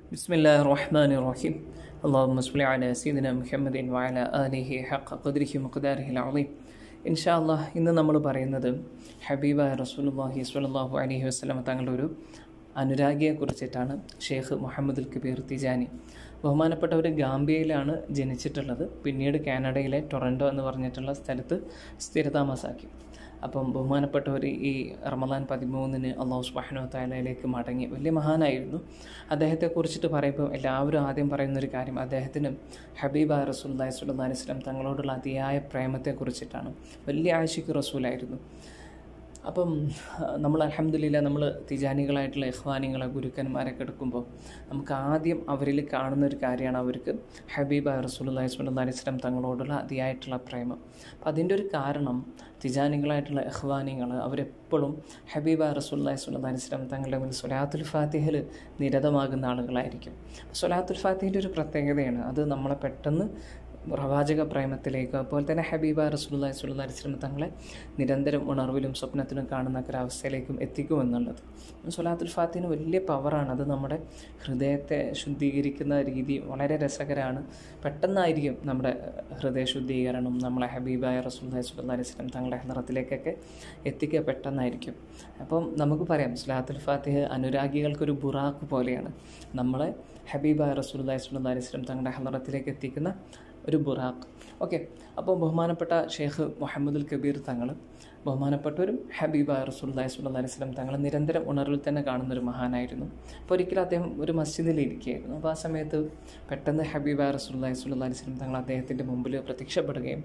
بسم الله الرحمن الرحيم اللهم صل على سيدنا محمد وعلى آله حق قدره ومقداره العظيم ഇൻഷാ അള്ളാഹ് ഇന്ന് നമ്മൾ പറയുന്നത് ഹബീബ റസൂലുള്ളാഹി സ്വല്ലല്ലാഹു അലൈഹി വസല്ലം തങ്ങളുടെ ഒരു അനുരാഗിയെ കുറിച്ചിട്ടാണ് ഷെയ്ഖ് മുഹമ്മദുൽ കബീർ തിജാനി ബഹുമാനപ്പെട്ടവർ ഗാംബിയയിലാണ് ജനിച്ചിട്ടുള്ളത് പിന്നീട് കാനഡയിലെ ടൊറൻറ്റോ എന്ന് പറഞ്ഞിട്ടുള്ള സ്ഥലത്ത് സ്ഥിരതാമസാക്കി അപ്പം ബഹുമാനപ്പെട്ടവർ ഈ റമദാൻ പതിമൂന്നിന് അള്ളാഹു സുബാനോ താലയിലേക്ക് മടങ്ങി വലിയ മഹാനായിരുന്നു അദ്ദേഹത്തെ കുറിച്ചിട്ട് പറയുമ്പോൾ എല്ലാവരും ആദ്യം പറയുന്നൊരു കാര്യം അദ്ദേഹത്തിന് ഹബീബ റസൂല്ലാഹി സ്വല്ലല്ലാഹി അലൈഹി വസല്ലം തങ്ങളോടുള്ള അതിയായ പ്രേമത്തെക്കുറിച്ചിട്ടാണ് വലിയ ആശിക്ക് റസൂലായിരുന്നു അപ്പം നമ്മൾ അലഹമ്മദില്ല നമ്മൾ തിജാനികളായിട്ടുള്ള ഇഹ്വാനികളെ ഗുരുക്കന്മാരൊക്കെ എടുക്കുമ്പോൾ നമുക്ക് ആദ്യം അവരിൽ കാണുന്ന ഒരു കാര്യമാണ് അവർക്ക് ഹബീബ റസൂലുല്ലാഹി സ്വല്ലല്ലാഹി അലൈഹി വസല്ലം തങ്ങളോടുള്ള അതിയായിട്ടുള്ള പ്രേമം അപ്പം അതിൻ്റെ ഒരു കാരണം തിജാനികളായിട്ടുള്ള ഇഹ്വാനികൾ അവരെപ്പോഴും ഹബീബ റസൂല്ലാഹി സ്വല്ലല്ലാഹി അലൈഹി വസല്ലം തങ്ങളുടെ മുന്നിൽ സ്വലാത്തുൽ ഫാത്തിഹിൽ നിരതമാകുന്ന ആളുകളായിരിക്കും സ്വലാത്തുൽ ഫാത്തിഹിൻ്റെ ഒരു പ്രത്യേകതയാണ് അത് നമ്മളെ പെട്ടെന്ന് പ്രവാചക പ്രേമത്തിലേക്ക് അതുപോലെ തന്നെ ഹബീബ റസൂലുള്ളാഹി സ്വല്ലല്ലാഹി അലൈഹി വസല്ലം തങ്ങളെ നിരന്തരം ഉണർവിലും സ്വപ്നത്തിലും കാണുന്ന ഒരവസ്ഥയിലേക്കും എത്തിക്കുമെന്നുള്ളത് സൊലാത്തുൽ ഫാത്തിന് വലിയ പവറാണ് അത് നമ്മുടെ ഹൃദയത്തെ ശുദ്ധീകരിക്കുന്ന രീതി വളരെ രസകരമാണ് പെട്ടെന്നായിരിക്കും നമ്മുടെ ഹൃദയ ശുദ്ധീകരണം നമ്മളെ ഹബീബായ റസൂലുള്ളാഹി സ്വല്ലല്ലാഹി അലൈഹി വസല്ലം തങ്ങളുടെ നിറത്തിലേക്കൊക്കെ എത്തിക്കുക പെട്ടെന്നായിരിക്കും അപ്പം നമുക്ക് പറയാം സൊലാത്തുൽ ഫാത്തിഹ് അനുരാഗികൾക്കൊരു ബുറാക്ക് പോലെയാണ് നമ്മളെ ഹബീബായ റസൂലുള്ളാഹി സ്വല്ലല്ലാഹി അലൈഹി വസല്ലം തങ്ങളുടെ ഹലറത്തിലേക്ക് എത്തിക്കുന്ന ഒരു ബുറാഖ് ഓക്കെ അപ്പോൾ ബഹുമാനപ്പെട്ട ഷെയ്ഖ് മുഹമ്മദുൽ കബീർ തങ്ങൾ ബഹുമാനപ്പെട്ടവരും ഹബീബ റസൂല്ലാഹി സ്വല്ലല്ലാഹി അലൈഹി വസല്ലം തങ്ങൾ നിരന്തരം ഉണർവിൽ തന്നെ കാണുന്ന ഒരു മഹാനായിരുന്നു അപ്പോൾ ഒരിക്കലും അദ്ദേഹം ഒരു മസ്ജിദിൽ ഇരിക്കുകയായിരുന്നു അപ്പോൾ ആ സമയത്ത് പെട്ടെന്ന് ഹബീബ റസൂല്ലാഹി സ്വല്ലല്ലാഹി അലൈഹി വസല്ലം തങ്ങൾ അദ്ദേഹത്തിൻ്റെ മുമ്പിൽ പ്രത്യക്ഷപ്പെടുകയും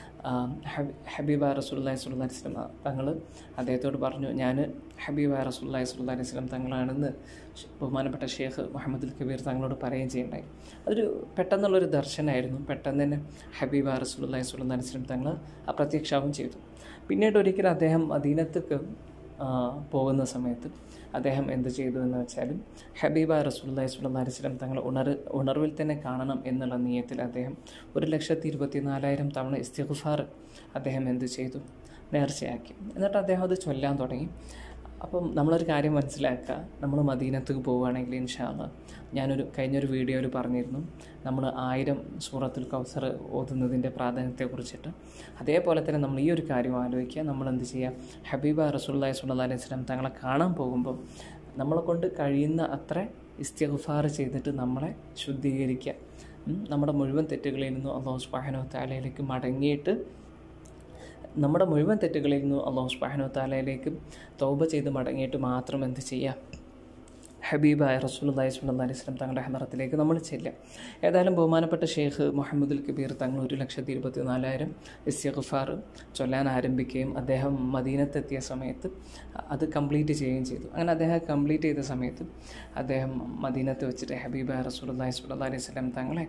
ഹബീബ റസൂല്ലാഹി സ്വല്ലല്ലാഹി അലൈഹി വസല്ലം തങ്ങൾ അദ്ദേഹത്തോട് പറഞ്ഞു ഞാൻ ഹബീബ റസൂല്ലാഹി സ്വല്ലല്ലാഹി അലൈഹി വസല്ലം തങ്ങളാണെന്ന് ബഹുമാനപ്പെട്ട ഷേഖ് മുഹമ്മദുൽ കബീർ തങ്ങളോട് പറയുകയും ചെയ്യുണ്ടായി അതൊരു പെട്ടെന്നുള്ളൊരു ദർശനമായിരുന്നു പെട്ടെന്ന് തന്നെ ഹബീബ റസൂലുള്ളാഹി സ്വല്ലല്ലാഹി അലൈഹി വസല്ലം തങ്ങൾ അപ്രത്യക്ഷാവും ചെയ്തു പിന്നീട് ഒരിക്കലും അദ്ദേഹം മദീനത്തേക്ക് പോകുന്ന സമയത്ത് അദ്ദേഹം എന്ത് ചെയ്തു എന്ന് വെച്ചാൽ ഹബീബ റസൂലുള്ളാഹി സ്വല്ലല്ലാഹി അലൈഹി വസല്ലം തങ്ങൾ ഉണർ ഉണർവിൽ തന്നെ കാണണം എന്നുള്ള നിയത്തിൽ അദ്ദേഹം ഒരു ലക്ഷത്തി ഇരുപത്തി നാലായിരം തവണ ഇസ്തിഗ്ഫാർ അദ്ദേഹം എന്ത് ചെയ്തു നേർച്ചയാക്കി എന്നിട്ട് അദ്ദേഹം അത് ചൊല്ലാൻ തുടങ്ങി അപ്പം നമ്മളൊരു കാര്യം മനസ്സിലാക്കുക നമ്മൾ മദീനത്തേക്ക് പോവുകയാണെങ്കിൽ ഇൻഷാല്ല ഞാനൊരു കഴിഞ്ഞൊരു വീഡിയോയിൽ പറഞ്ഞിരുന്നു നമ്മൾ ആയിരം സൂറത്തുൽ കൗസർ ഓതുന്നതിൻ്റെ പ്രാധാന്യത്തെക്കുറിച്ചിട്ട് അതേപോലെ തന്നെ നമ്മൾ ഈ ഒരു കാര്യം ആലോചിക്കുക നമ്മൾ എന്ത് ചെയ്യുക ഹബീബ റസൂല്ലാഹി സ്വല്ലല്ലാഹി അലൈഹി വസല്ലം തങ്ങളെ കാണാൻ പോകുമ്പോൾ നമ്മളെ കൊണ്ട് കഴിയുന്ന അത്ര ഇസ്തിഗ്ഫാർ ചെയ്തിട്ട് നമ്മളെ ശുദ്ധീകരിക്കുക നമ്മുടെ മുഴുവൻ തെറ്റുകളിൽ നിന്നും അള്ളാഹു സുബ്ഹാനഹു തആലയിലേക്ക് മടങ്ങിയിട്ട് നമ്മുടെ മുഴുവൻ തെറ്റുകളിൽ നിന്നും അള്ളാഹു സുബ്ഹാനഹു താലയിലേക്ക് തൗബ ചെയ്ത് മടങ്ങിയിട്ട് മാത്രം എന്ത് ചെയ്യുക ഹബീബായ റസൂലുള്ളാഹി സ്വല്ലല്ലാഹി അലൈഹി വസല്ലം തങ്ങളുടെ ഹദറത്തിലേക്ക് നമ്മൾ ചെല്ലുക ഏതായാലും ബഹുമാനപ്പെട്ട ഷെയ്ഖ് മുഹമ്മദുൽ കബീർ തങ്ങൾ ഒരു ലക്ഷത്തി ഇരുപത്തി നാലായിരം ഇസ്തിഗ്ഫാർ ചൊല്ലാൻ ആരംഭിക്കുകയും അദ്ദേഹം മദീനത്തെത്തിയ സമയത്ത് അത് കംപ്ലീറ്റ് ചെയ്യുകയും ചെയ്തു അങ്ങനെ അദ്ദേഹം കംപ്ലീറ്റ് ചെയ്ത സമയത്ത് അദ്ദേഹം മദീനത്ത് വെച്ചിട്ട് ഹബീബായ റസൂലുള്ളാഹി സ്വല്ലല്ലാഹി അലൈഹി വസല്ലം തങ്ങളെ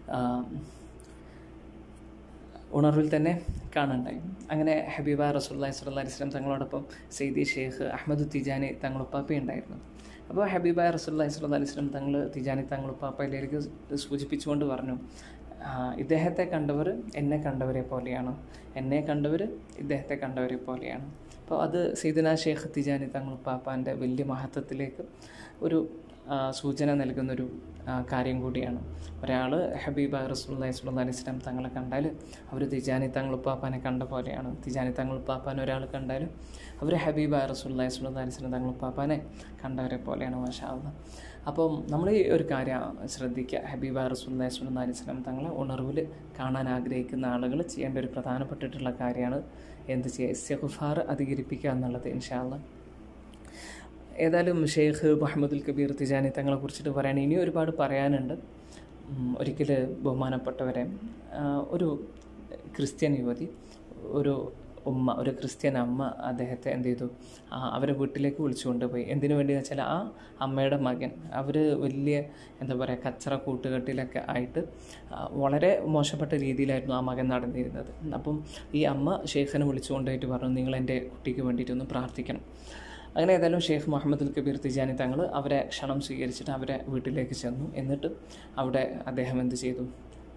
ഉണർവിൽ തന്നെ കാണുണ്ടായി അങ്ങനെ ഹബീബ റസൂല്ലാഹി സ്വല്ലല്ലാഹി അലൈഹി വസല്ലം തങ്ങളോടൊപ്പം സെയ്ദി ഷെയ്ഖ് അഹമ്മദ് തിജാനി തങ്ങളുപ്പാപ്പ ഉണ്ടായിരുന്നു അപ്പോൾ ഹബീബ റസൂല്ലാഹി സ്വല്ലല്ലാഹി അലൈഹി വസല്ലം തങ്ങൾ തിജാനി തങ്ങളുപ്പാപ്പയിലേക്ക് സൂചിപ്പിച്ചുകൊണ്ട് പറഞ്ഞു ഇദ്ദേഹത്തെ കണ്ടവർ എന്നെ കണ്ടവരെ പോലെയാണ് എന്നെ കണ്ടവർ ഇദ്ദേഹത്തെ കണ്ടവരെ പോലെയാണ് അപ്പോൾ അത് സീദന ഷെയ്ഖ് തിജാനി തങ്ങളുപ്പാപ്പാൻ്റെ വലിയ മഹത്വത്തിലേക്ക് ഒരു സൂചന നൽകുന്നൊരു കാര്യം കൂടിയാണ് ഒരാൾ ഹബീബ റസൂല്ലാഹി സ്വല്ലല്ലാഹി അലൈഹി വസല്ലം തങ്ങളെ കണ്ടാൽ അവർ തിജാനി തങ്ങളുപ്പാപ്പാനെ കണ്ട പോലെയാണ് തിജാനി തങ്ങളുപ്പാപ്പാനെ ഒരാൾ കണ്ടാൽ അവർ ഹബീബ റസൂല്ലാഹി സ്വല്ലല്ലാഹി അലൈഹി വസല്ലം തങ്ങളുപ്പാപ്പാനെ കണ്ടവരെ പോലെയാണ് മാഷാ അള്ളാഹ് അപ്പം നമ്മൾ ഈ ഒരു കാര്യം ശ്രദ്ധിക്കുക ഹബീബ റസൂല്ലാഹി സ്വല്ലല്ലാഹി അലൈഹി വസല്ലം തങ്ങളെ ഉണർവിൽ കാണാൻ ആഗ്രഹിക്കുന്ന ആളുകൾ ചെയ്യേണ്ട ഒരു പ്രധാനപ്പെട്ടിട്ടുള്ള കാര്യമാണ് എന്ത് ചെയ്യുക ഇസ്തിഗ്ഫാർ അധികരിപ്പിക്കുക എന്നുള്ളത് ഇൻഷാ അള്ളാഹ് ഏതായാലും ഷെയ്ഖ് മുഹമ്മദുൽ കബീർ തിജാനി തങ്ങളെ കുറിച്ചിട്ട് പറയാൻ ഇനി ഒരുപാട് പറയാനുണ്ട് ഒരിക്കൽ ബഹുമാനപ്പെട്ടവരെ ഒരു ക്രിസ്ത്യൻ യുവതി ഒരു ഉമ്മ ഒരു ക്രിസ്ത്യൻ അമ്മ അദ്ദേഹത്തെ എന്ത് ചെയ്തു അവരെ വീട്ടിലേക്ക് വിളിച്ചുകൊണ്ട് പോയി എന്തിനു വേണ്ടി വെച്ചാൽ ആ അമ്മയുടെ മകൻ അവർ വലിയ എന്താ പറയുക കച്ചറ കൂട്ടുകെട്ടിലൊക്കെ ആയിട്ട് വളരെ മോശപ്പെട്ട രീതിയിലായിരുന്നു ആ മകൻ നടന്നിരുന്നത് അപ്പം ഈ അമ്മ ഷെയ്ഖിനെ വിളിച്ചുകൊണ്ടായിട്ട് പറഞ്ഞു നിങ്ങൾ എൻ്റെ കുട്ടിക്ക് വേണ്ടിയിട്ടൊന്ന് പ്രാർത്ഥിക്കണം അങ്ങനെ ഏതായാലും ഷെയ്ഖ് മുഹമ്മദുൽ കബീർ തിജാനി തങ്ങൾ അവരെ ക്ഷണം സ്വീകരിച്ചിട്ട് അവരെ വീട്ടിലേക്ക് ചെന്നു എന്നിട്ട് അവിടെ അദ്ദേഹം എന്ത് ചെയ്തു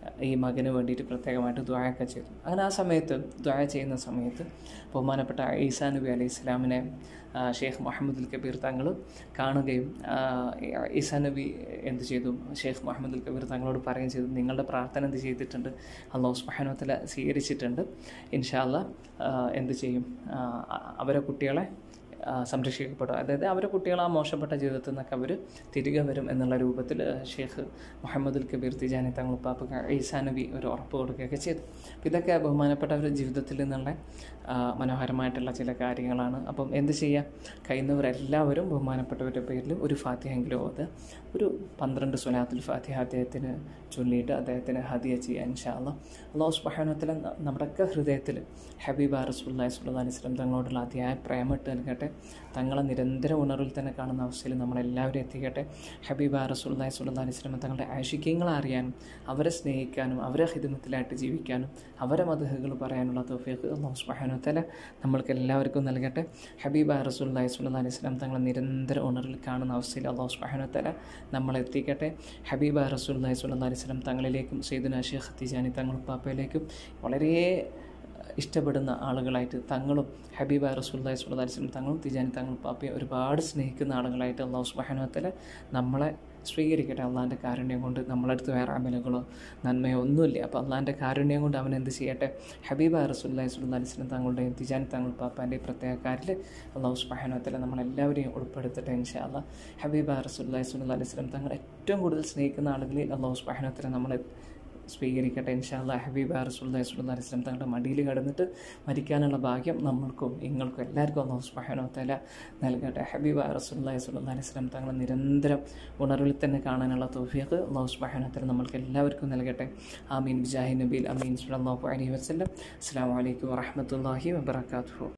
ഈ മകന് വേണ്ടിയിട്ട് പ്രത്യേകമായിട്ട് ദ്വായൊക്കെ ചെയ്തു അങ്ങനെ ആ സമയത്ത് ദ്വായ ചെയ്യുന്ന സമയത്ത് ബഹുമാനപ്പെട്ട ഈസാ നബി അലൈഹി ഇസ്ലാമിനെ ഷെയ്ഖ് മുഹമ്മദുൽ കബീർ തങ്ങൾ കാണുകയും ആ, ഈസാ നബി എന്ത് ചെയ്തു ഷെയ്ഖ് മുഹമ്മദുൽ കബീർ തങ്ങളോട് പറയുകയും ചെയ്തു നിങ്ങളുടെ പ്രാർത്ഥന എന്ത് ചെയ്തിട്ടുണ്ട് അള്ളാഹു സുബാനുത്തല സ്വീകരിച്ചിട്ടുണ്ട് ഇൻഷാല്ല എന്ത് ചെയ്യും ആ, അവരെ കുട്ടികളെ ആ, സംരക്ഷിക്കപ്പെടും അതായത് അവരെ കുട്ടികൾ ആ മോശപ്പെട്ട ജീവിതത്തിൽ നിന്നൊക്കെ അവർ തിരികെ വരും എന്നുള്ള രൂപത്തിൽ ഷെയ്ഖ് മുഹമ്മദുൽ കബീർ തിജാനി തങ്ങൾ പാപ്പ ഈസാ നബി ഒരു ഉറപ്പ് കൊടുക്കുകയൊക്കെ ചെയ്തു അപ്പം ഇതൊക്കെ ബഹുമാനപ്പെട്ടവരുടെ ജീവിതത്തിൽ നിന്നുള്ള ആ, മനോഹരമായിട്ടുള്ള ചില കാര്യങ്ങളാണ് അപ്പം എന്ത് ചെയ്യുക കഴിയുന്നവരെല്ലാവരും ബഹുമാനപ്പെട്ടവരുടെ പേരിൽ ഒരു ഫാത്തിഹെങ്കിലും അത് ഒരു പന്ത്രണ്ട് സുനാത്തുൽ ഫാത്തിഹ അദ്ദേഹത്തിന് ചൊല്ലിയിട്ട് അദ്ദേഹത്തിന് ഹദിയ ചെയ്യാൻ ഇൻഷാല്ല അള്ളാഹു സുബാനത്തിലെ നമ്മുടെയൊക്കെ ഹൃദയത്തിൽ ഹബീബ റസൂല്ലാഹി സ്വല്ലല്ലാഹി അലൈഹി വസല്ലം തങ്ങളോടുള്ള അതിയായ പ്രേമിട്ട് നൽകട്ടെ തങ്ങളെ നിരന്തര ഉണർവിൽ തന്നെ കാണുന്ന അവസ്ഥയിൽ നമ്മളെല്ലാവരും എത്തിക്കട്ടെ ഹബീബ റസൂല്ലാഹി സ്വല്ലല്ലാഹി അലൈഹി വസല്ലം തങ്ങളുടെ ആശിക്യങ്ങളെ അറിയാനും അവരെ സ്നേഹിക്കാനും അവരെ ഹിദമത്തിലായിട്ട് ജീവിക്കാനും അവരെ മതഹുകൾ പറയാനുള്ള തോഫിയൊക്കെ അള്ളാഹു സുബാനുത്തല നമ്മൾക്ക് എല്ലാവർക്കും നൽകട്ടെ ഹബീബ റസൂല്ലാഹി സ്വല്ലല്ലാഹി അലൈഹി വസല്ലം തങ്ങളെ നിരന്തര ഉണർവിൽ കാണുന്ന അവസ്ഥയിൽ അള്ളാഹു സുബാനുത്തല നമ്മളെത്തിക്കട്ടെ ഹബീബ റസൂല്ലാഹി സ്വല്ലല്ലാഹി അലൈഹി വസല്ലം തങ്ങളിലേക്കും സെയ്ദുന ഷേഖ് തിജാനി തങ്ങൾ പാപ്പയിലേക്കും വളരെ ഇഷ്ടപ്പെടുന്ന ആളുകളായിട്ട് തങ്ങളും ഹബീബ റസൂല്ലാഹി സ്വല്ലല്ലാഹി അലൈഹി വസല്ലം തങ്ങളും തിജാനി തങ്ങൾ പാപ്പയെ ഒരുപാട് സ്നേഹിക്കുന്ന ആളുകളായിട്ട് അള്ളാഹു സുബാനുത്തല നമ്മളെ സ്വീകരിക്കട്ടെ അള്ളാഹിൻ്റെ കാരുണ്യം കൊണ്ട് നമ്മളടുത്ത് വേറെ അമലുകളോ നന്മയോ ഒന്നുമില്ല അപ്പോൾ അള്ളാഹിൻ്റെ കാരുണ്യം കൊണ്ട് അവൻ എന്ത് ചെയ്യട്ടെ ഹബീബ റസൂല്ലാഹി സ്വല്ലല്ലാഹി അലൈഹി വസല്ലം തങ്ങളുടെയും തിജാനി തങ്ങൾ പാപ്പാൻ്റെ പ്രത്യേകക്കാരിൽ അള്ളാഹു സുബാനുത്തല നമ്മളെല്ലാവരെയും ഉൾപ്പെടുത്തട്ടെ ഇൻഷാ അള്ളാഹ് ഹബീബ റസൂല്ലാഹി സ്വല്ലല്ലാഹി അലൈഹി വസല്ലം തങ്ങൾ ഏറ്റവും കൂടുതൽ സ്നേഹിക്കുന്ന ആളുകളിൽ അള്ളാഹു സുബാനുത്തല നമ്മളെ സ്വീകരിക്കട്ടെ ഇൻഷാല്ല ഹബീബ് റസൂല്ലാഹി സ്വല്ലല്ലാഹി അലൈഹി വസല്ലം തങ്ങളുടെ മടിയിൽ കിടന്നിട്ട് മരിക്കാനുള്ള ഭാഗ്യം നമ്മൾക്കും നിങ്ങൾക്കും എല്ലാവർക്കും അള്ളാഹു സുബ്ഹാനഹു വതആല നൽകട്ടെ ഹബീബ് റസൂലുള്ളാഹി സ്വല്ലല്ലാഹി അലൈഹി വസല്ലം തങ്ങളെ നിരന്തരം ഉണർവിൽ തന്നെ കാണാനുള്ള തൗഫീഖ് അള്ളാഹു സുബ്ഹാനഹു വതആല നമ്മൾക്ക് എല്ലാവർക്കും നൽകട്ടെ ആമീൻ ബിജാഹി നബീൽ അമീൻ സ്വല്ലല്ലാഹു അലൈഹി വസല്ലം അസ്സലാമു അലൈക്കും വറഹ്മത്തുള്ളാഹി വബറകാതുഹു